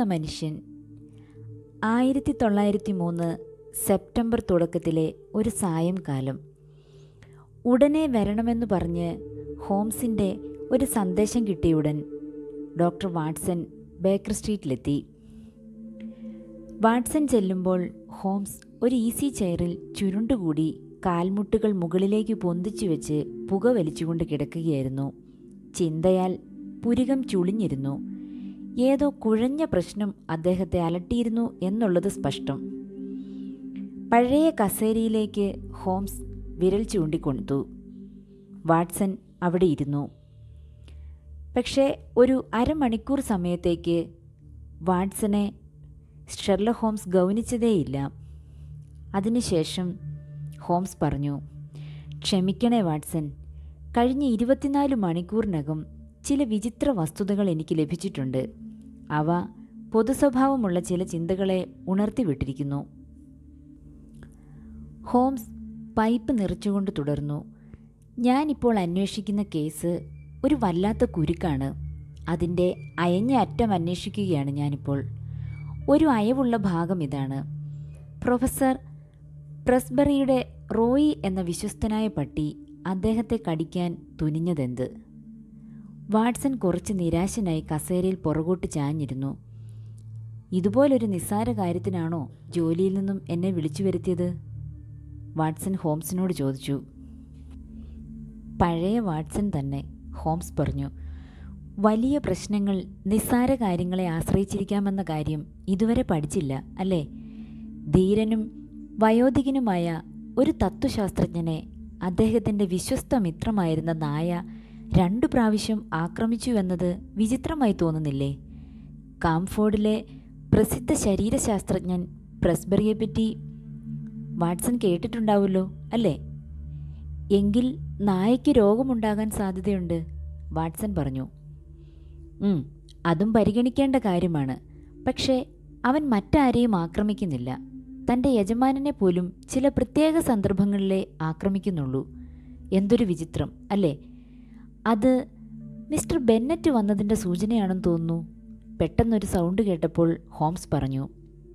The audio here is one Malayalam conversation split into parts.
അറിയാവുന്ന മനുഷ്യൻ ആയിരത്തി തൊള്ളായിരത്തി മൂന്ന് സെപ്റ്റംബർ തുടക്കത്തിലെ ഒരു സായംകാലം ഉടനെ വരണമെന്ന് പറഞ്ഞ് ഹോംസിൻ്റെ ഒരു സന്ദേശം കിട്ടിയുടൻ ഡോക്ടർ വാട്സൺ ബേക്കർ സ്ട്രീറ്റിലെത്തി വാട്സൺ ചെല്ലുമ്പോൾ ഹോംസ് ഒരു ഈസി ചെയറിൽ ചുരുണ്ടുകൂടി കാൽമുട്ടുകൾ മുകളിലേക്ക് പൊന്തിച്ചു വെച്ച് പുക വലിച്ചുകൊണ്ട് കിടക്കുകയായിരുന്നു ചിന്തയാൽ പുരികം ചുളിഞ്ഞിരുന്നു ഏതോ കുഴഞ്ഞ പ്രശ്നം അദ്ദേഹത്തെ അലട്ടിയിരുന്നു എന്നുള്ളത് സ്പഷ്ടം പഴയ കസേരയിലേക്ക് ഹോംസ് വിരൽ ചൂണ്ടിക്കൊടുത്തു വാട്സൺ അവിടെ ഇരുന്നു പക്ഷേ ഒരു അരമണിക്കൂർ സമയത്തേക്ക് വാട്സനെ ഷെർല ഹോംസ് ഗൗനിച്ചതേയില്ല അതിനുശേഷം ഹോംസ് പറഞ്ഞു ക്ഷമിക്കണേ വാട്സൺ കഴിഞ്ഞ ഇരുപത്തിനാല് മണിക്കൂറിനകം ചില വിചിത്ര വസ്തുതകൾ എനിക്ക് ലഭിച്ചിട്ടുണ്ട് അവ പൊതുസ്വഭാവമുള്ള ചില ചിന്തകളെ ഉണർത്തിവിട്ടിരിക്കുന്നു ഹോംസ് പൈപ്പ് നിറച്ചുകൊണ്ട് തുടർന്നു ഞാനിപ്പോൾ അന്വേഷിക്കുന്ന കേസ് ഒരു വല്ലാത്ത കുരുക്കാണ് അതിൻ്റെ അയഞ്ഞ അറ്റം അന്വേഷിക്കുകയാണ് ഞാനിപ്പോൾ ഒരു അയവുള്ള ഭാഗം ഇതാണ് പ്രൊഫസർ പ്രസ്ബറിയുടെ റോയി എന്ന വിശ്വസ്തനായ പട്ടി അദ്ദേഹത്തെ കടിക്കാൻ തുനിഞ്ഞതെന്ത് വാട്സൺ കുറച്ച് നിരാശനായി കസേരയിൽ പുറകോട്ട് ചാഞ്ഞിരുന്നു ഇതുപോലൊരു നിസ്സാര കാര്യത്തിനാണോ ജോലിയിൽ നിന്നും എന്നെ വിളിച്ചു വരുത്തിയത് വാട്സൺ ഹോംസിനോട് ചോദിച്ചു പഴയ വാട്സൺ തന്നെ ഹോംസ് പറഞ്ഞു വലിയ പ്രശ്നങ്ങൾ നിസ്സാര കാര്യങ്ങളെ ആശ്രയിച്ചിരിക്കാമെന്ന കാര്യം ഇതുവരെ പഠിച്ചില്ല അല്ലേ ധീരനും വയോധികനുമായ ഒരു തത്വശാസ്ത്രജ്ഞനെ അദ്ദേഹത്തിൻ്റെ വിശ്വസ്ത മിത്രമായിരുന്ന നായ രണ്ടു പ്രാവശ്യം ആക്രമിച്ചു എന്നത് വിചിത്രമായി തോന്നുന്നില്ലേ കാംഫോർഡിലെ പ്രസിദ്ധ ശരീരശാസ്ത്രജ്ഞൻ പ്രസ്ബറിയെപ്പറ്റി വാട്സൺ കേട്ടിട്ടുണ്ടാവുമല്ലോ അല്ലേ എങ്കിൽ നായയ്ക്ക് രോഗമുണ്ടാകാൻ സാധ്യതയുണ്ട് വാട്സൺ പറഞ്ഞു ഉം, അതും പരിഗണിക്കേണ്ട കാര്യമാണ് പക്ഷേ അവൻ മറ്റാരെയും ആക്രമിക്കുന്നില്ല തൻ്റെ യജമാനനെ പോലും ചില പ്രത്യേക സന്ദർഭങ്ങളിലേ ആക്രമിക്കുന്നുള്ളൂ എന്തൊരു വിചിത്രം അല്ലേ അത് മിസ്റ്റർ ബെന്നറ്റ് വന്നതിൻ്റെ സൂചനയാണെന്ന് തോന്നുന്നു പെട്ടെന്നൊരു സൗണ്ട് കേട്ടപ്പോൾ ഹോംസ് പറഞ്ഞു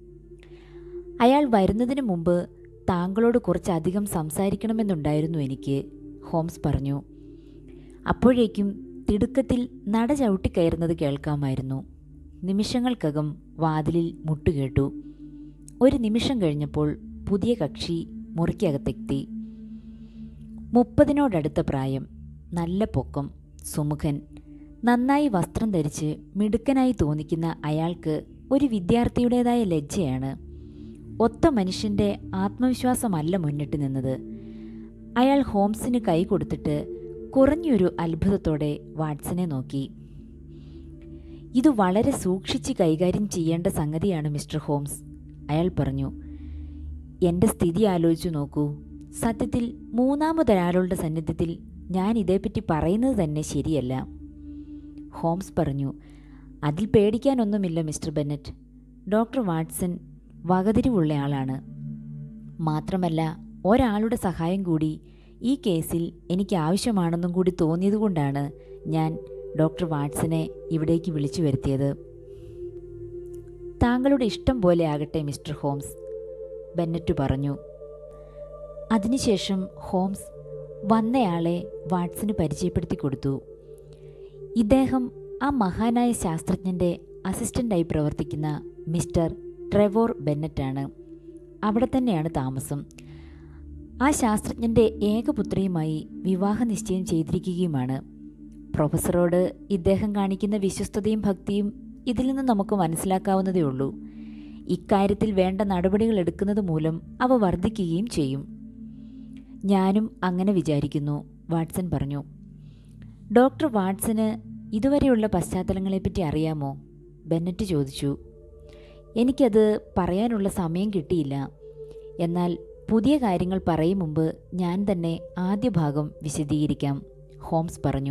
അയാൾ വരുന്നതിന് മുമ്പ് താങ്കളോട് കുറച്ചധികം സംസാരിക്കണമെന്നുണ്ടായിരുന്നു എനിക്ക് ഹോംസ് പറഞ്ഞു അപ്പോഴേക്കും തിടുക്കത്തിൽ നട ചവിട്ടിക്കയറുന്നത് കേൾക്കാമായിരുന്നു നിമിഷങ്ങൾക്കകം വാതിലിൽ മുട്ടുകേട്ടു ഒരു നിമിഷം കഴിഞ്ഞപ്പോൾ പുതിയ കക്ഷി മുറിക്കകത്തെത്തി മുപ്പതിനോടടുത്ത പ്രായം നല്ല പൊക്കം സുമുഖൻ നന്നായി വസ്ത്രം ധരിച്ച് മിടുക്കനായി തോന്നിക്കുന്ന അയാൾക്ക് ഒരു വിദ്യാർത്ഥിയുടേതായ ലജ്ജയാണ് ഒത്ത മനുഷ്യൻ്റെ ആത്മവിശ്വാസമല്ല മുന്നിട്ട് നിന്നത് അയാൾ ഹോംസിന് കൈ കൊടുത്തിട്ട് കുറഞ്ഞൊരു അത്ഭുതത്തോടെ വാട്സനെ നോക്കി ഇത് വളരെ സൂക്ഷിച്ച് കൈകാര്യം ചെയ്യേണ്ട സംഗതിയാണ് മിസ്റ്റർ ഹോംസ് അയാൾ പറഞ്ഞു എൻ്റെ സ്ഥിതി ആലോചിച്ചു നോക്കൂ സത്യത്തിൽ മൂന്നാമതൊരാളുടെ സന്നിധ്യത്തിൽ ഞാൻ ഇതേപ്പറ്റി പറയുന്നത് തന്നെ ശരിയല്ല ഹോംസ് പറഞ്ഞു അതിൽ പേടിക്കാനൊന്നുമില്ല മിസ്റ്റർ ബെന്നറ്റ് ഡോക്ടർ വാട്സൺ വകതിരിവുള്ള ആളാണ് മാത്രമല്ല ഒരാളുടെ സഹായം കൂടി ഈ കേസിൽ എനിക്ക് ആവശ്യമാണെന്നും കൂടി തോന്നിയതുകൊണ്ടാണ് ഞാൻ ഡോക്ടർ വാട്സനെ ഇവിടേക്ക് വിളിച്ചു വരുത്തിയത് താങ്കളുടെ ഇഷ്ടം പോലെ ആകട്ടെ മിസ്റ്റർ ഹോംസ് ബെന്നറ്റ് പറഞ്ഞു അതിനുശേഷം ഹോംസ് വന്നയാളെ വാട്സന് പരിചയപ്പെടുത്തി കൊടുത്തു ഇദ്ദേഹം ആ മഹാനായ ശാസ്ത്രജ്ഞൻ്റെ അസിസ്റ്റൻ്റായി പ്രവർത്തിക്കുന്ന മിസ്റ്റർ ട്രെവോർ ബെന്നറ്റാണ് അവിടെ തന്നെയാണ് താമസം ആ ശാസ്ത്രജ്ഞൻ്റെ ഏകപുത്രിയുമായി വിവാഹ നിശ്ചയം ചെയ്തിരിക്കുകയുമാണ് പ്രൊഫസറോട് ഇദ്ദേഹം കാണിക്കുന്ന വിശ്വസ്തതയും ഭക്തിയും ഇതിൽ നിന്ന് നമുക്ക് മനസ്സിലാക്കാവുന്നതേ ഉള്ളൂ ഇക്കാര്യത്തിൽ വേണ്ട നടപടികൾ എടുക്കുന്നത് മൂലം അവ വർദ്ധിക്കുകയും ചെയ്യും ഞാനും അങ്ങനെ വിചാരിക്കുന്നു വാട്സൺ പറഞ്ഞു ഡോക്ടർ വാട്സന് ഇതുവരെയുള്ള പശ്ചാത്തലങ്ങളെപ്പറ്റി അറിയാമോ ബെന്നറ്റ് ചോദിച്ചു എനിക്കത് പറയാനുള്ള സമയം കിട്ടിയില്ല എന്നാൽ പുതിയ കാര്യങ്ങൾ പറയും മുമ്പ് ഞാൻ തന്നെ ആദ്യ ഭാഗം വിശദീകരിക്കാം ഹോംസ് പറഞ്ഞു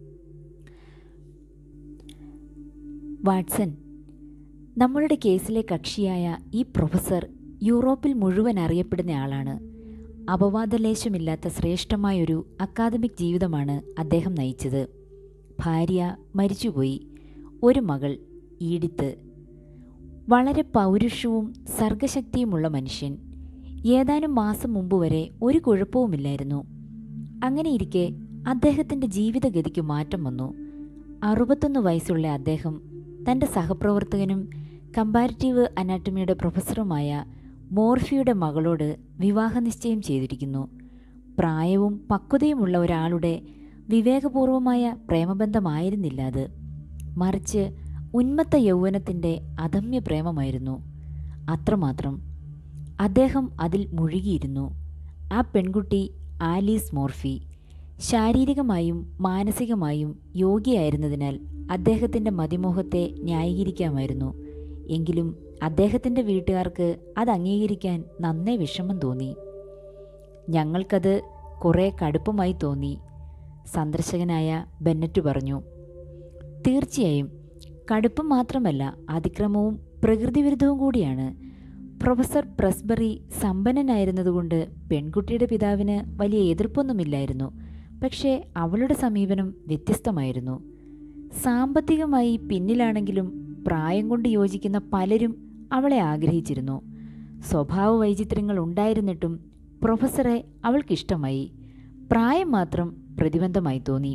വാട്സൺ നമ്മളുടെ കേസിലെ കക്ഷിയായ ഈ പ്രൊഫസർ യൂറോപ്പിൽ മുഴുവൻ അറിയപ്പെടുന്ന ആളാണ് അപവാദലേശമില്ലാത്ത ശ്രേഷ്ഠമായൊരു അക്കാദമിക് ജീവിതമാണ് അദ്ദേഹം നയിച്ചത് ഭാര്യ മരിച്ചുപോയി ഒരു മകൾ ഈഡിത്ത് വളരെ പൗരുഷവും സർഗശക്തിയുമുള്ള മനുഷ്യൻ ഏതാനും മാസം മുമ്പ് വരെ ഒരു കുഴപ്പവുമില്ലായിരുന്നു അങ്ങനെയിരിക്കെ അദ്ദേഹത്തിൻ്റെ ജീവിതഗതിക്ക് മാറ്റം വന്നു അറുപത്തൊന്ന് വയസ്സുള്ള അദ്ദേഹം തൻ്റെ സഹപ്രവർത്തകനും കമ്പാരിറ്റീവ് അനാട്ടമിയുടെ പ്രൊഫസറുമായ മോർഫിയുടെ മകളോട് വിവാഹ നിശ്ചയം ചെയ്തിരിക്കുന്നു പ്രായവും പക്വതയുമുള്ള ഒരാളുടെ വിവേകപൂർവമായ പ്രേമബന്ധമായിരുന്നില്ല അത് മറിച്ച് ഉന്മത്ത യൗവനത്തിൻ്റെ അദമ്യ പ്രേമമായിരുന്നു അത്രമാത്രം അദ്ദേഹം അതിൽ മുഴുകിയിരുന്നു ആ പെൺകുട്ടി ആലീസ് മോർഫി ശാരീരികമായും മാനസികമായും യോഗ്യയായിരുന്നതിനാൽ അദ്ദേഹത്തിൻ്റെ മതിമോഹത്തെ ന്യായീകരിക്കാമായിരുന്നു എങ്കിലും അദ്ദേഹത്തിൻ്റെ വീട്ടുകാർക്ക് അത് അംഗീകരിക്കാൻ നന്നേ വിഷമം തോന്നി ഞങ്ങൾക്കത് കുറേ കടുപ്പമായി തോന്നി സന്ദർശകനായ ബെന്നറ്റ് പറഞ്ഞു തീർച്ചയായും കടുപ്പം മാത്രമല്ല അതിക്രമവും പ്രകൃതിവിരുദ്ധവും കൂടിയാണ് പ്രൊഫസർ പ്രസ്ബറി സമ്പന്നനായിരുന്നതുകൊണ്ട് പെൺകുട്ടിയുടെ പിതാവിന് വലിയ എതിർപ്പൊന്നുമില്ലായിരുന്നു പക്ഷേ അവളുടെ സമീപനം വ്യത്യസ്തമായിരുന്നു സാമ്പത്തികമായി പിന്നിലാണെങ്കിലും പ്രായം കൊണ്ട് യോജിക്കുന്ന പലരും അവളെ ആഗ്രഹിച്ചിരുന്നു സ്വഭാവ വൈചിത്ര്യങ്ങൾ ഉണ്ടായിരുന്നിട്ടും പ്രൊഫസറെ അവൾക്കിഷ്ടമായി പ്രായം മാത്രം പ്രതിബന്ധമായി തോന്നി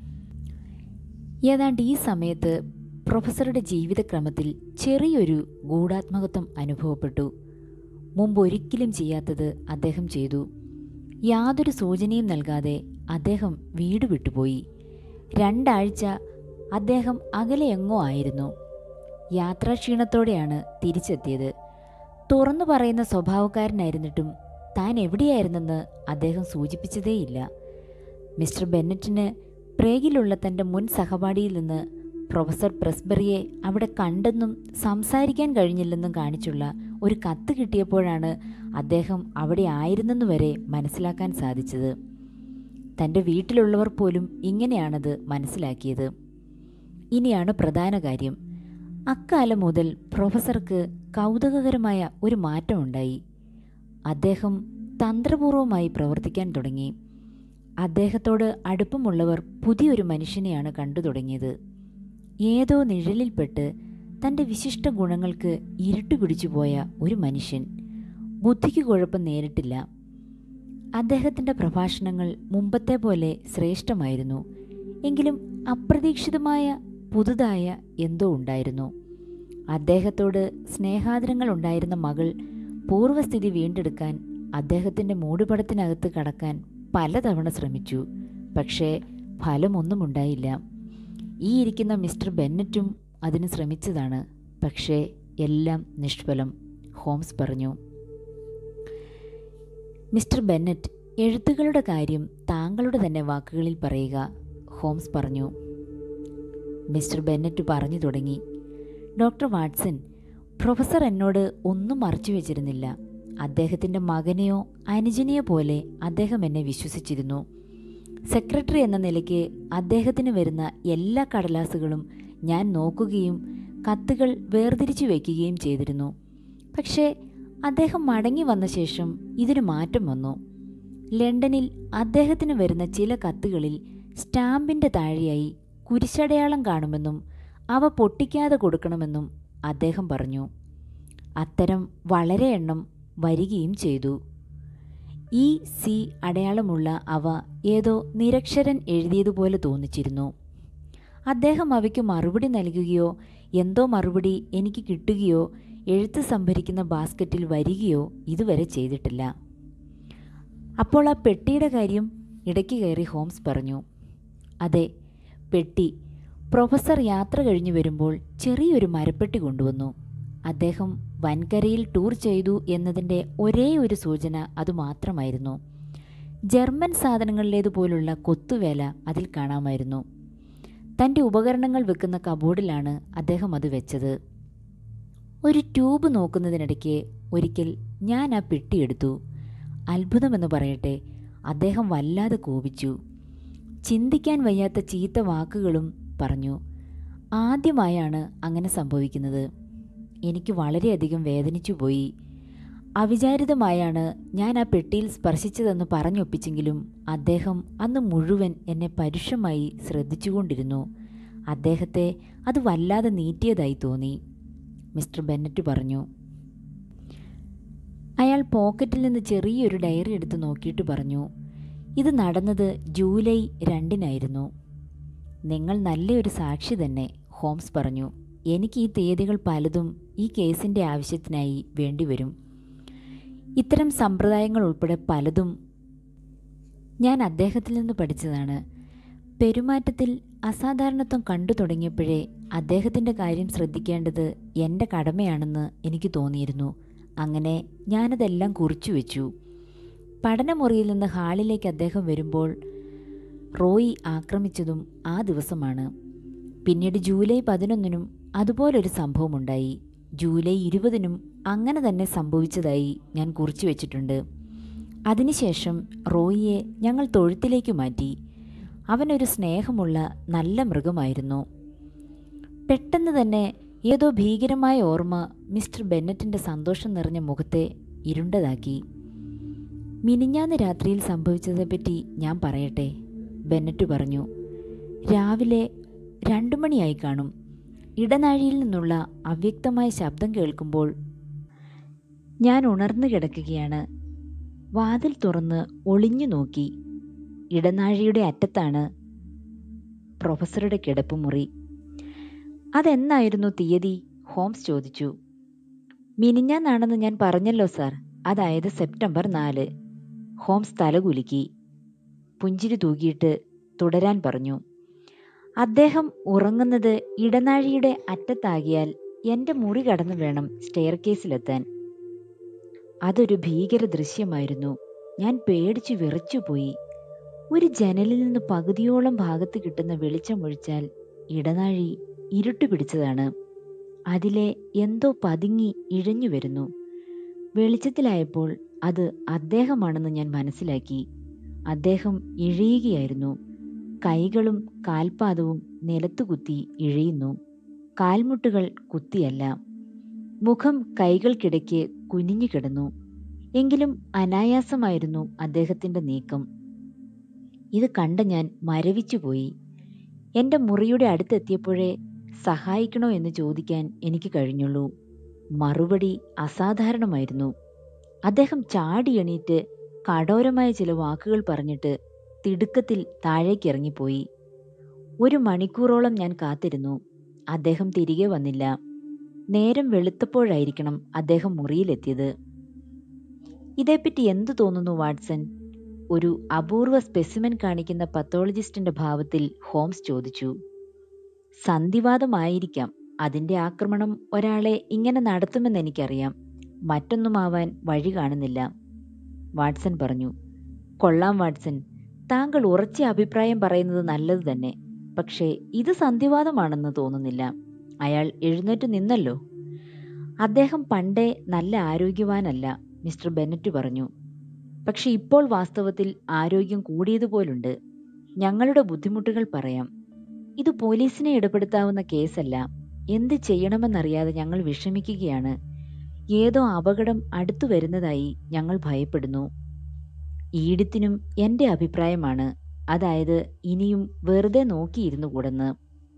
ഏതാണ്ട് ഈ സമയത്ത് പ്രൊഫസറുടെ ജീവിതക്രമത്തിൽ ചെറിയൊരു ഗൂഢാത്മകത്വം അനുഭവപ്പെട്ടു മുമ്പ് ഒരിക്കലും ചെയ്യാത്തത് അദ്ദേഹം ചെയ്തു യാതൊരു സൂചനയും നൽകാതെ അദ്ദേഹം വീട് വിട്ടുപോയി രണ്ടാഴ്ച അദ്ദേഹം അകലെ എങ്ങോ ആയിരുന്നു യാത്രാക്ഷീണത്തോടെയാണ് തിരിച്ചെത്തിയത് തുറന്നു പറയുന്ന സ്വഭാവക്കാരനായിരുന്നിട്ടും താൻ എവിടെയായിരുന്നെന്ന് അദ്ദേഹം സൂചിപ്പിച്ചതേയില്ല മിസ്റ്റർ ബെന്നറ്റിന് പ്രേഗിലുള്ള തൻ്റെ മുൻ സഹപാഠിയിൽ നിന്ന് പ്രൊഫസർ പ്രസ്ബറിയെ അവിടെ കണ്ടെന്നും സംസാരിക്കാൻ കഴിഞ്ഞില്ലെന്നും കാണിച്ചുള്ള ഒരു കത്ത് കിട്ടിയപ്പോഴാണ് അദ്ദേഹം അവിടെ ആയിരുന്നെന്ന് വരെ മനസ്സിലാക്കാൻ സാധിച്ചത് തൻ്റെ വീട്ടിലുള്ളവർ പോലും ഇങ്ങനെയാണത് മനസ്സിലാക്കിയത് ഇനിയാണ് പ്രധാന കാര്യം അക്കാലം മുതൽ പ്രൊഫസർക്ക് കൗതുകകരമായ ഒരു മാറ്റമുണ്ടായി അദ്ദേഹം തന്ത്രപൂർവമായി പ്രവർത്തിക്കാൻ തുടങ്ങി അദ്ദേഹത്തോട് അടുപ്പമുള്ളവർ പുതിയൊരു മനുഷ്യനെയാണ് കണ്ടു തുടങ്ങിയത് ഏതോ നിഴലിൽപ്പെട്ട് തൻ്റെ വിശിഷ്ട ഗുണങ്ങൾക്ക് ഇരുട്ടു പിടിച്ചുപോയ ഒരു മനുഷ്യൻ ബുദ്ധിക്ക് കുഴപ്പം നേരിട്ടില്ല അദ്ദേഹത്തിൻ്റെ പ്രഭാഷണങ്ങൾ മുമ്പത്തെ പോലെ ശ്രേഷ്ഠമായിരുന്നു എങ്കിലും അപ്രതീക്ഷിതമായ പുതുതായ എന്തോ ഉണ്ടായിരുന്നു അദ്ദേഹത്തോട് സ്നേഹാദരങ്ങൾ ഉണ്ടായിരുന്ന മകൾ പൂർവ്വസ്ഥിതി വീണ്ടെടുക്കാൻ അദ്ദേഹത്തിൻ്റെ മൂടുപടത്തിനകത്ത് കടക്കാൻ പലതവണ ശ്രമിച്ചു പക്ഷേ ഫലമൊന്നും ഉണ്ടായില്ല ഈ ഇരിക്കുന്ന മിസ്റ്റർ ബെന്നറ്റും അതിന് ശ്രമിച്ചതാണ് പക്ഷേ എല്ലാം നിഷ്ഫലം ഹോംസ് പറഞ്ഞു മിസ്റ്റർ ബെന്നറ്റ് എഴുത്തുകളുടെ കാര്യം താങ്കളുടെ തന്നെ വാക്കുകളിൽ പറയുക ഹോംസ് പറഞ്ഞു മിസ്റ്റർ ബെന്നറ്റ് പറഞ്ഞു തുടങ്ങി ഡോക്ടർ വാട്സൺ പ്രൊഫസർ എന്നോട് ഒന്നും മറച്ചു വെച്ചിരുന്നില്ല അദ്ദേഹത്തിൻ്റെ മകനെയോ അനുജനെയോ പോലെ അദ്ദേഹം എന്നെ വിശ്വസിച്ചിരുന്നു സെക്രട്ടറി എന്ന നിലയ്ക്ക് അദ്ദേഹത്തിന് വരുന്ന എല്ലാ കടലാസുകളും ഞാൻ നോക്കുകയും കത്തുകൾ വേർതിരിച്ചു വയ്ക്കുകയും ചെയ്തിരുന്നു പക്ഷേ അദ്ദേഹം മടങ്ങി വന്ന ശേഷം ഇതിന് മാറ്റം വന്നു ലണ്ടനിൽ അദ്ദേഹത്തിന് വരുന്ന ചില കത്തുകളിൽ സ്റ്റാമ്പിൻ്റെ താഴെയായി കുരിശടയാളം കാണുമെന്നും അവ പൊട്ടിക്കാതെ കൊടുക്കണമെന്നും അദ്ദേഹം പറഞ്ഞു അത്തരം വളരെ എണ്ണം വരികയും ചെയ്തു ഈ സി അടയാളമുള്ള അവ ഏതോ നിരക്ഷരൻ എഴുതിയതുപോലെ തോന്നിച്ചിരുന്നു അദ്ദേഹം അവയ്ക്ക് മറുപടി നൽകുകയോ എന്തോ മറുപടി എനിക്ക് കിട്ടുകയോ എഴുത്ത് സംഭരിക്കുന്ന ബാസ്ക്കറ്റിൽ വരികയോ ഇതുവരെ ചെയ്തിട്ടില്ല അപ്പോൾ ആ പെട്ടിയുടെ കാര്യം ഇടയ്ക്ക് കയറി ഹോംസ് പറഞ്ഞു അതെ പെട്ടി പ്രൊഫസർ യാത്ര കഴിഞ്ഞു വരുമ്പോൾ ചെറിയൊരു മരപ്പെട്ടി കൊണ്ടുവന്നു അദ്ദേഹം വൻകരയിൽ ടൂർ ചെയ്തു എന്നതിൻ്റെ ഒരേ ഒരു സൂചന അതുമാത്രമായിരുന്നു ജർമ്മൻ സാധനങ്ങളിലേതുപോലുള്ള കൊത്തുവേല അതിൽ കാണാമായിരുന്നു തൻ്റെ ഉപകരണങ്ങൾ വെക്കുന്ന കബോർഡിലാണ് അദ്ദേഹം അത് വെച്ചത് ഒരു ട്യൂബ് നോക്കുന്നതിനിടയ്ക്ക് ഒരിക്കൽ ഞാൻ ആ പെട്ടിയെടുത്തു അത്ഭുതമെന്ന് പറയട്ടെ അദ്ദേഹം വല്ലാതെ കോപിച്ചു ചിന്തിക്കാൻ വയ്യാത്ത ചീത്ത വാക്കുകളും പറഞ്ഞു ആദ്യമായാണ് അങ്ങനെ സംഭവിക്കുന്നത് എനിക്ക് വളരെയധികം വേദനിച്ചു പോയി അവിചാരിതമായാണ് ഞാൻ ആ പെട്ടിയിൽ സ്പർശിച്ചതെന്ന് പറഞ്ഞൊപ്പിച്ചെങ്കിലും അദ്ദേഹം അന്ന് മുഴുവൻ എന്നെ പരുഷമായി ശ്രദ്ധിച്ചുകൊണ്ടിരുന്നു അദ്ദേഹത്തെ അത് വല്ലാതെ നീറ്റിയതായി തോന്നി മിസ്റ്റർ ബെന്നറ്റ് പറഞ്ഞു അയാൾ പോക്കറ്റിൽ നിന്ന് ചെറിയൊരു ഡയറി എടുത്ത് നോക്കിയിട്ട് പറഞ്ഞു ഇത് നടന്നത് ജൂലൈ രണ്ടിനായിരുന്നു നിങ്ങൾ നല്ലൊരു സാക്ഷി തന്നെ ഹോംസ് പറഞ്ഞു എനിക്ക് ഈ തീയതികൾ പലതും ഈ കേസിൻ്റെ ആവശ്യത്തിനായി വേണ്ടിവരും ഇത്തരം സമ്പ്രദായങ്ങൾ ഉൾപ്പെടെ പലതും ഞാൻ അദ്ദേഹത്തിൽ നിന്ന് പഠിച്ചതാണ് പെരുമാറ്റത്തിൽ അസാധാരണത്വം കണ്ടു തുടങ്ങിയപ്പോഴേ അദ്ദേഹത്തിൻ്റെ കാര്യം ശ്രദ്ധിക്കേണ്ടത് എൻ്റെ കടമയാണെന്ന് എനിക്ക് തോന്നിയിരുന്നു അങ്ങനെ ഞാനതെല്ലാം കുറിച്ചു വെച്ചു പഠനമുറിയിൽ നിന്ന് ഹാളിലേക്ക് അദ്ദേഹം വരുമ്പോൾ റോയി ആക്രമിച്ചതും ആ ദിവസമാണ് പിന്നീട് ജൂലൈ പതിനൊന്നിനും അതുപോലൊരു സംഭവമുണ്ടായി ജൂലൈ ഇരുപതിനും അങ്ങനെ തന്നെ സംഭവിച്ചതായി ഞാൻ കുറിച്ചു വെച്ചിട്ടുണ്ട് അതിനുശേഷം റോയിയെ ഞങ്ങൾ തൊഴുത്തിലേക്ക് മാറ്റി അവനൊരു സ്നേഹമുള്ള നല്ല മൃഗമായിരുന്നു പെട്ടെന്ന് തന്നെ ഏതോ ഭീകരമായ ഓർമ്മ മിസ്റ്റർ ബെന്നറ്റിൻ്റെ സന്തോഷം നിറഞ്ഞ മുഖത്തെ ഇരുണ്ടതാക്കി മിനിഞ്ഞാന്ന് രാത്രിയിൽ സംഭവിച്ചതെപ്പറ്റി ഞാൻ പറയട്ടെ ബെന്നറ്റ് പറഞ്ഞു രാവിലെ രണ്ടു മണിയായി കാണും ഇടനാഴിയിൽ നിന്നുള്ള അവ്യക്തമായ ശബ്ദം കേൾക്കുമ്പോൾ ഞാൻ ഉണർന്നു കിടക്കുകയാണ് വാതിൽ തുറന്ന് ഒളിഞ്ഞു നോക്കി ഇടനാഴിയുടെ അറ്റത്താണ് പ്രൊഫസറുടെ കിടപ്പുമുറി അതെന്നായിരുന്നു തീയതി ഹോംസ് ചോദിച്ചു മിനിഞ്ഞാന്നാണെന്ന് ഞാൻ പറഞ്ഞല്ലോ സാർ അതായത് സെപ്റ്റംബർ നാല് ഹോംസ് തലകുലുക്കി പുഞ്ചിരി തൂകിയിട്ട് തുടരാൻ പറഞ്ഞു അദ്ദേഹം ഉറങ്ങുന്നത് ഇടനാഴിയുടെ അറ്റത്താകിയാൽ എൻ്റെ മുറി കടന്നു വേണം സ്റ്റെയർ കേസിലെത്താൻ അതൊരു ഭീകര ദൃശ്യമായിരുന്നു ഞാൻ പേടിച്ചു വിറച്ചുപോയി ഒരു ജനലിൽ നിന്ന് പകുതിയോളം ഭാഗത്ത് കിട്ടുന്ന വെളിച്ചമൊഴിച്ചാൽ ഇടനാഴി ഇരുട്ട് പിടിച്ചതാണ് അതിലെ എന്തോ പതുങ്ങി ഇഴഞ്ഞു വരുന്നു വെളിച്ചത്തിലായപ്പോൾ അത് അദ്ദേഹമാണെന്ന് ഞാൻ മനസ്സിലാക്കി അദ്ദേഹം ഇഴയുകയായിരുന്നു കൈകളും കാൽപാദവും നിലത്തുകുത്തി ഇഴയുന്നു കാൽമുട്ടുകൾ കുത്തിയല്ല മുഖം കൈകൾക്കിടയ്ക്ക് കുനിഞ്ഞു കിടന്നു എങ്കിലും അനായാസമായിരുന്നു അദ്ദേഹത്തിന്റെ നീക്കം ഇത് കണ്ട ഞാൻ മരവിച്ചുപോയി എൻ്റെ മുറിയുടെ അടുത്തെത്തിയപ്പോഴേ സഹായിക്കണോ എന്ന് ചോദിക്കാൻ എനിക്ക് കഴിഞ്ഞുള്ളൂ മറുപടി അസാധാരണമായിരുന്നു അദ്ദേഹം ചാടി എണീറ്റ് കഠോരമായ ചില വാക്കുകൾ പറഞ്ഞിട്ട് തിടുക്കത്തിൽ താഴേക്കിറങ്ങിപ്പോയി ഒരു മണിക്കൂറോളം ഞാൻ കാത്തിരുന്നു അദ്ദേഹം തിരികെ വന്നില്ല നേരം വെളുത്തപ്പോഴായിരിക്കണം അദ്ദേഹം മുറിയിലെത്തിയത് ഇതേപ്പറ്റി എന്തു തോന്നുന്നു വാട്സൺ ഒരു അപൂർവ സ്പെസിമെൻ കാണിക്കുന്ന പത്തോളജിസ്റ്റിന്റെ ഭാവത്തിൽ ഹോംസ് ചോദിച്ചു സന്ധിവാദമായിരിക്കാം അതിന്റെ ആക്രമണം ഒരാളെ ഇങ്ങനെ നടത്തുമെന്ന് എനിക്കറിയാം മറ്റൊന്നുമാവാൻ വഴി കാണുന്നില്ല വാട്സൺ പറഞ്ഞു കൊള്ളാം വാട്സൺ താങ്കൾ ഉറച്ച അഭിപ്രായം പറയുന്നത് നല്ലത് തന്നെ പക്ഷേ ഇത് സന്ധിവാദമാണെന്ന് തോന്നുന്നില്ല അയാൾ എഴുന്നേറ്റ് നിന്നല്ലോ അദ്ദേഹം പണ്ടേ നല്ല ആരോഗ്യവാനല്ല മിസ്റ്റർ ബെന്നറ്റ് പറഞ്ഞു പക്ഷെ ഇപ്പോൾ വാസ്തവത്തിൽ ആരോഗ്യം കൂടിയതുപോലുണ്ട് ഞങ്ങളുടെ ബുദ്ധിമുട്ടുകൾ പറയാം ഇത് പോലീസിനെ ഇടപെടുത്താവുന്ന കേസല്ല എന്ത് ചെയ്യണമെന്നറിയാതെ ഞങ്ങൾ വിഷമിക്കുകയാണ് ഏതോ അപകടം അടുത്തു വരുന്നതായി ഞങ്ങൾ ഭയപ്പെടുന്നു ഈഡിത്തിനും എൻ്റെ അഭിപ്രായമാണ് അതായത് ഇനിയും വെറുതെ നോക്കിയിരുന്നു കൂടെന്ന്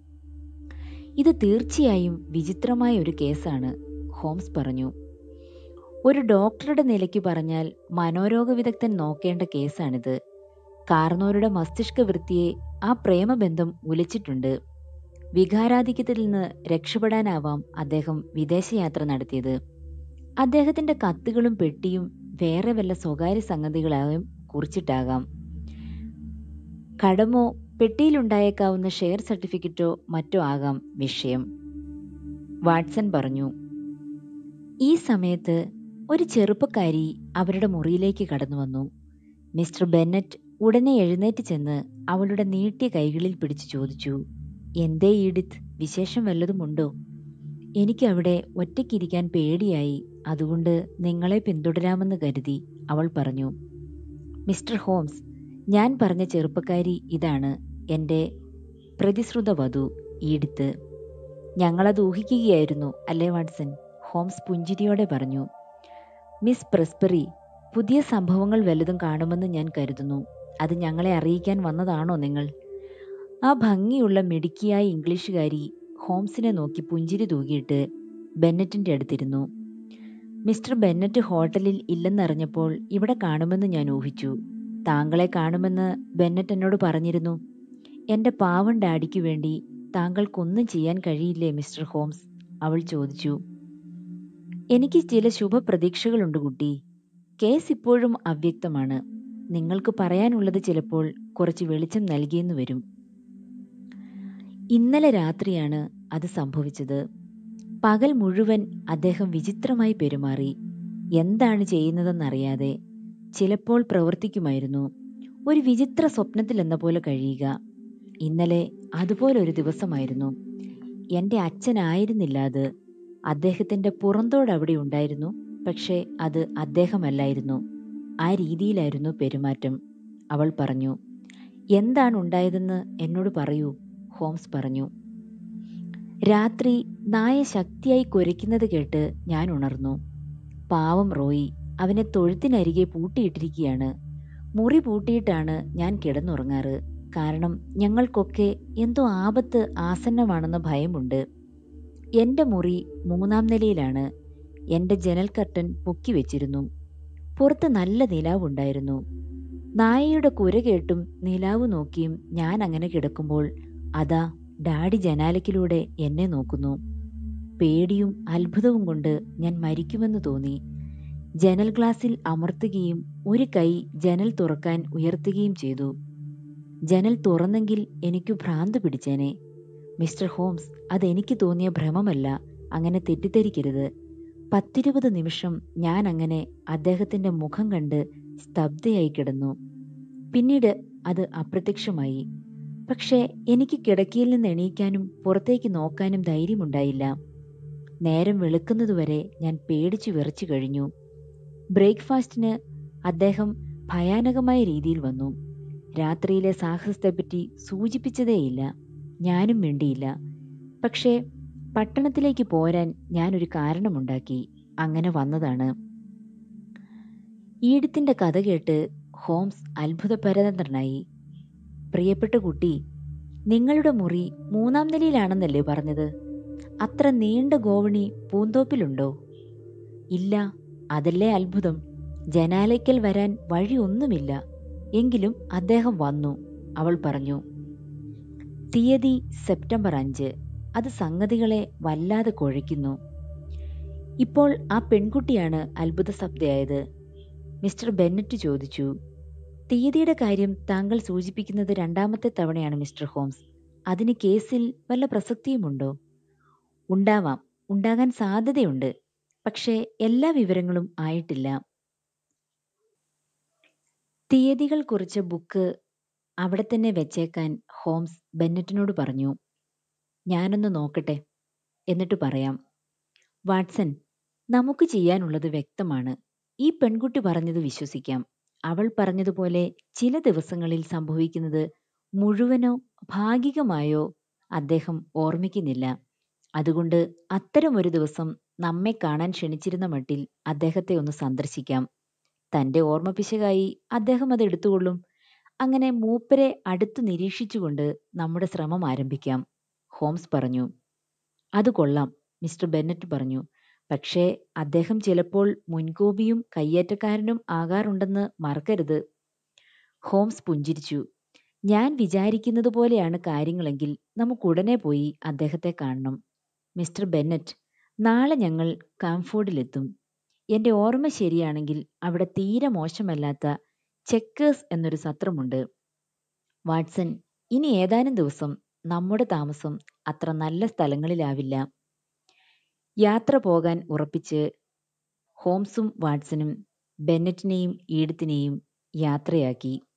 ഇത് തീർച്ചയായും വിചിത്രമായ ഒരു കേസാണ് ഹോംസ് പറഞ്ഞു ഒരു ഡോക്ടറുടെ നിലയ്ക്ക് പറഞ്ഞാൽ മനോരോഗ വിദഗ്ധൻ നോക്കേണ്ട കേസാണിത് കാർന്നോരുടെ മസ്തിഷ്ക വൃത്തിയെ ആ പ്രേമബന്ധം ഉലച്ചിട്ടുണ്ട് വികാരാധിക്യത്തിൽ നിന്ന് രക്ഷപ്പെടാനാവാം അദ്ദേഹം വിദേശയാത്ര നടത്തിയത് അദ്ദേഹത്തിന്റെ കത്തുകളും പെട്ടിയും വേറെ വല്ല സ്വകാര്യ സംഗതികളായും കുറിച്ചിട്ടാകാം കടമോ പെട്ടിയിലുണ്ടായേക്കാവുന്ന ഷെയർ സർട്ടിഫിക്കറ്റോ മറ്റോ ആകാം വിഷയം വാട്സൺ പറഞ്ഞു ഈ സമയത്ത് ഒരു ചെറുപ്പക്കാരി അവരുടെ മുറിയിലേക്ക് കടന്നു വന്നു മിസ്റ്റർ ബെന്നറ്റ് ഉടനെ എഴുന്നേറ്റ് ചെന്ന് അവളുടെ നീട്ടിയ കൈകളിൽ പിടിച്ചു ചോദിച്ചു എന്തേ ഈഡിത്ത് വിശേഷം വല്ലതുമുണ്ടോ എനിക്ക് അവിടെ ഒറ്റയ്ക്കിരിക്കാൻ പേടിയായി അതുകൊണ്ട് നിങ്ങളെ പിന്തുടരാമെന്ന് കരുതി അവൾ പറഞ്ഞു മിസ്റ്റർ ഹോംസ് ഞാൻ പറഞ്ഞ ചെറുപ്പക്കാരി ഇതാണ് എൻ്റെ പ്രതിശ്രുത വധു ഈഡിത്ത് ഞങ്ങളത് ഊഹിക്കുകയായിരുന്നു അല്ലേ വാട്സൺ ഹോംസ് പുഞ്ചിരിയോടെ പറഞ്ഞു മിസ് പ്രസ്പെറി പുതിയ സംഭവങ്ങൾ വല്ലതും കാണുമെന്ന് ഞാൻ കരുതുന്നു അത് ഞങ്ങളെ അറിയിക്കാൻ വന്നതാണോ നിങ്ങൾ ആ ഭംഗിയുള്ള മിടുക്കിയായ ഇംഗ്ലീഷുകാരി ഹോംസിനെ നോക്കി പുഞ്ചിരി തൂകിയിട്ട് ബെന്നറ്റിന്റെ അടുത്തിരുന്നു മിസ്റ്റർ ബെന്നറ്റ് ഹോട്ടലിൽ ഇല്ലെന്നറിഞ്ഞപ്പോൾ ഇവിടെ കാണുമെന്ന് ഞാൻ ഊഹിച്ചു താങ്കളെ കാണുമെന്ന് ബെന്നറ്റ് എന്നോട് പറഞ്ഞിരുന്നു എന്റെ പാവം ഡാഡിക്ക് വേണ്ടി താങ്കൾക്കൊന്നും ചെയ്യാൻ കഴിയില്ലേ മിസ്റ്റർ ഹോംസ് അവൾ ചോദിച്ചു എനിക്ക് ചില ശുഭപ്രതീക്ഷകളുണ്ട് കുട്ടി കേസ് ഇപ്പോഴും അവ്യക്തമാണ് നിങ്ങൾക്ക് പറയാനുള്ളത് ചിലപ്പോൾ കുറച്ച് വെളിച്ചം നൽകിയെന്ന് വരും ഇന്നലെ രാത്രിയാണ് അത് സംഭവിച്ചത് പകൽ മുഴുവൻ അദ്ദേഹം വിചിത്രമായി പെരുമാറി എന്താണ് ചെയ്യുന്നതെന്നറിയാതെ ചിലപ്പോൾ പ്രവർത്തിക്കുമായിരുന്നു ഒരു വിചിത്ര സ്വപ്നത്തിൽ എന്ന പോലെ കഴിയുക ഇന്നലെ അതുപോലെ ഒരു ദിവസമായിരുന്നു എൻ്റെ അച്ഛനായിരുന്നില്ല അത് അദ്ദേഹത്തിൻ്റെ പുറന്തോട് അവിടെ ഉണ്ടായിരുന്നു പക്ഷേ അത് അദ്ദേഹമല്ലായിരുന്നു ആ രീതിയിലായിരുന്നു പെരുമാറ്റം അവൾ പറഞ്ഞു എന്താണ് ഉണ്ടായതെന്ന് എന്നോട് പറയൂ ഹോംസ് പറഞ്ഞു രാത്രി നായ ശക്തിയായി കുരയ്ക്കുന്നത് കേട്ട് ഞാൻ ഉണർന്നു പാവം റോയി അവനെ തൊഴുത്തിനരികെ പൂട്ടിയിട്ടിരിക്കുകയാണ് മുറി പൂട്ടിയിട്ടാണ് ഞാൻ കിടന്നുറങ്ങാറ് കാരണം ഞങ്ങൾക്കൊക്കെ എന്തോ ആപത്ത് ആസന്നമാണെന്ന ഭയമുണ്ട് എൻ്റെ മുറി മൂന്നാം നിലയിലാണ് എൻ്റെ ജനൽ കർട്ടൻ പൊക്കി വെച്ചിരുന്നു പുറത്ത് നല്ല നിലാവുണ്ടായിരുന്നു നായയുടെ കുര കേട്ടും നിലാവ് നോക്കിയും ഞാൻ അങ്ങനെ കിടക്കുമ്പോൾ അതാ ഡാഡി ജനാലയ്ക്കിലൂടെ എന്നെ നോക്കുന്നു പേടിയും അത്ഭുതവും കൊണ്ട് ഞാൻ മരിക്കുമെന്ന് തോന്നി ജനൽ ഗ്ലാസിൽ അമർത്തുകയും ഒരു കൈ ജനൽ തുറക്കാൻ ഉയർത്തുകയും ചെയ്തു ജനൽ തുറന്നെങ്കിൽ എനിക്ക് ഭ്രാന്ത് പിടിച്ചേനെ മിസ്റ്റർ ഹോംസ് അതെനിക്ക് തോന്നിയ ഭ്രമമല്ല അങ്ങനെ തെറ്റിദ്ധരിക്കരുത് പത്തിരുപത് നിമിഷം ഞാൻ അങ്ങനെ അദ്ദേഹത്തിന്റെ മുഖം കണ്ട് സ്തബ്ധയായി കിടന്നു പിന്നീട് അത് അപ്രത്യക്ഷമായി പക്ഷേ എനിക്ക് കിടക്കയിൽ നിന്ന് എണീക്കാനും പുറത്തേക്ക് നോക്കാനും ധൈര്യമുണ്ടായില്ല നേരം വെളുക്കുന്നതുവരെ ഞാൻ പേടിച്ചു വിറച്ചു കഴിഞ്ഞു ബ്രേക്ക്ഫാസ്റ്റിന് അദ്ദേഹം ഭയാനകമായ രീതിയിൽ വന്നു രാത്രിയിലെ സാഹസത്തെപ്പറ്റി സൂചിപ്പിച്ചതേയില്ല ഞാനും മിണ്ടിയില്ല പക്ഷേ പട്ടണത്തിലേക്ക് പോരാൻ ഞാനൊരു കാരണമുണ്ടാക്കി അങ്ങനെ വന്നതാണ് ഈടത്തിന്റെ കഥ കേട്ട് ഹോംസ് അത്ഭുതപരതന്ത്രനായി പ്രിയപ്പെട്ട കുട്ടി നിങ്ങളുടെ മുറി മൂന്നാം നിലയിലാണെന്നല്ലേ പറഞ്ഞത് അത്ര നീണ്ട ഗോവണി പൂന്തോപ്പിലുണ്ടോ ഇല്ല അതല്ലേ അത്ഭുതം ജനാലയ്ക്കൽ വരാൻ വഴിയൊന്നുമില്ല എങ്കിലും അദ്ദേഹം വന്നു അവൾ പറഞ്ഞു തീയതി സെപ്റ്റംബർ അഞ്ച് അത് സംഗതികളെ വല്ലാതെ കുഴയ്ക്കുന്നു ഇപ്പോൾ ആ പെൺകുട്ടിയാണ് അത്ഭുത ശബ്ദയായത് മിസ്റ്റർ ബെന്നറ്റ് ചോദിച്ചു തീയതിയുടെ കാര്യം താങ്കൾ സൂചിപ്പിക്കുന്നത് രണ്ടാമത്തെ തവണയാണ് മിസ്റ്റർ ഹോംസ് അതിന് കേസിൽ വല്ല പ്രസക്തിയുമുണ്ടോ ഉണ്ടാവാം ഉണ്ടാകാൻ സാധ്യതയുണ്ട് പക്ഷേ എല്ലാ വിവരങ്ങളും ആയിട്ടില്ല തീയതികൾ കുറിച്ച ബുക്ക് അവിടെ തന്നെ വെച്ചേക്കാൻ ഹോംസ് ബെന്നറ്റിനോട് പറഞ്ഞു ഞാനൊന്ന് നോക്കട്ടെ എന്നിട്ട് പറയാം വാട്സൺ നമുക്ക് ചെയ്യാനുള്ളത് വ്യക്തമാണ് ഈ പെൺകുട്ടി പറഞ്ഞത് വിശ്വസിക്കാം അവൾ പറഞ്ഞതുപോലെ ചില ദിവസങ്ങളിൽ സംഭവിക്കുന്നത് മുഴുവനോ ഭാഗികമായോ അദ്ദേഹം ഓർമ്മിക്കുന്നില്ല അതുകൊണ്ട് അത്തരമൊരു ദിവസം നമ്മെ കാണാൻ ക്ഷണിച്ചിരുന്ന മട്ടിൽ അദ്ദേഹത്തെ ഒന്ന് സന്ദർശിക്കാം തന്റെ ഓർമ്മപ്പിശകായി അദ്ദേഹം അത് എടുത്തുകൊള്ളും അങ്ങനെ മൂപ്പരെ അടുത്ത് നിരീക്ഷിച്ചുകൊണ്ട് നമ്മുടെ ശ്രമം ആരംഭിക്കാം ഹോംസ് പറഞ്ഞു അത് കൊള്ളാം മിസ്റ്റർ ബെന്നറ്റ് പറഞ്ഞു പക്ഷേ അദ്ദേഹം ചിലപ്പോൾ മുൻകോപിയും കയ്യേറ്റക്കാരനും ആകാറുണ്ടെന്ന് മറക്കരുത് ഹോംസ് പുഞ്ചിരിച്ചു ഞാൻ വിചാരിക്കുന്നത് പോലെയാണ് കാര്യങ്ങളെങ്കിൽ നമുക്കുടനെ പോയി അദ്ദേഹത്തെ കാണണം മിസ്റ്റർ ബെന്നറ്റ് നാളെ ഞങ്ങൾ കാംഫോർഡിലെത്തും എന്റെ ഓർമ്മ ശരിയാണെങ്കിൽ അവിടെ തീരെ മോശമല്ലാത്ത ചെക്കേഴ്സ് എന്നൊരു സത്രമുണ്ട് വാട്സൺ ഇനി ഏതാനും ദിവസം നമ്മുടെ താമസം അത്ര നല്ല സ്ഥലങ്ങളിലാവില്ല യാത്ര പോകാൻ ഉറപ്പിച്ച് ഹോംസും വാട്സണും ബെന്നറ്റിനെയും ഈഡത്തിനെയും യാത്രയാക്കി